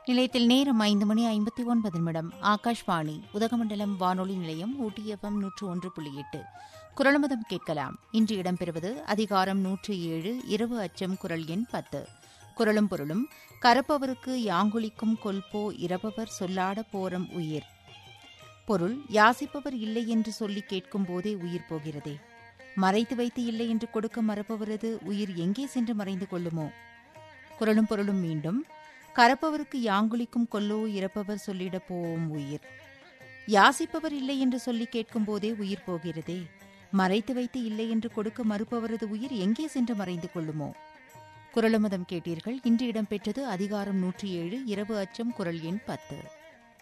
நிலையத்தில் நேரம் ஐந்து மணி ஐம்பத்தி ஒன்பது நிமிடம் ஆகாஷ்வாணி உதகமண்டலம் வானொலி நிலையம் ஊட்டி எஃப்எம் நூற்று ஒன்று புள்ளி எட்டு குரலமதம் கேட்கலாம் இன்று இடம்பெறுவது அதிகாரம் நூற்று ஏழு இரவு அச்சம் குரல் எண் பத்து குரலும் பொருளும் கரப்பவருக்கு யாங்குளிக்கும் கொல்போ இரப்பவர் சொல்லாட போரம் உயிர் பொருள் யாசிப்பவர் இல்லை என்று சொல்லி கேட்கும் போதே உயிர் போகிறதே மறைத்து வைத்து இல்லை என்று கொடுக்க மறப்பவரது உயிர் எங்கே சென்று மறைந்து கொள்ளுமோ குரலும் பொருளும் மீண்டும் கரப்பவருக்கு யாங்குளிக்கும் கொல்லோ இறப்பவர் சொல்லிட போவோம் உயிர் யாசிப்பவர் இல்லை என்று சொல்லி கேட்கும் போதே உயிர் போகிறதே மறைத்து வைத்து இல்லை என்று கொடுக்க மறுப்பவரது உயிர் எங்கே சென்று மறைந்து கொள்ளுமோ குரலமதம் கேட்டீர்கள் இன்று இடம்பெற்றது அதிகாரம் நூற்றி ஏழு இரவு அச்சம் குரல் எண் பத்து